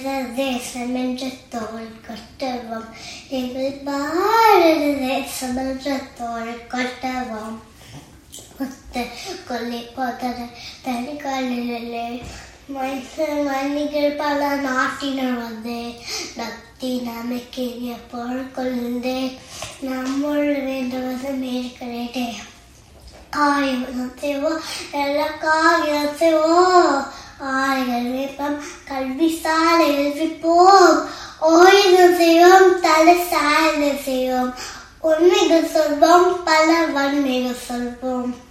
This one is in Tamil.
தேசம் என்ற தோல் கொட்டவும் எங்கள் பாரத தேசம் என்ற தோல் கொட்டவும் முத்த கொல்லி போதர தனிகளிலே மணிகள் பல நாட்டினர் வந்து நத்தி நமக்கேறிய பொருள் கொழுந்து நம்முள் வேண்டுவது மேற்கிறேன் காயம் செய்வோம் எல்லா காயம் செய்வோம் ஆய்கள் வைப்போம் கல்வி சாலை எழுப்பிப்போம் ஓய்வு செய்வோம் தலை சாய்ந்து செய்வோம் உண்மைகள் சொல்வோம் பல வன்மைகள் சொல்வோம்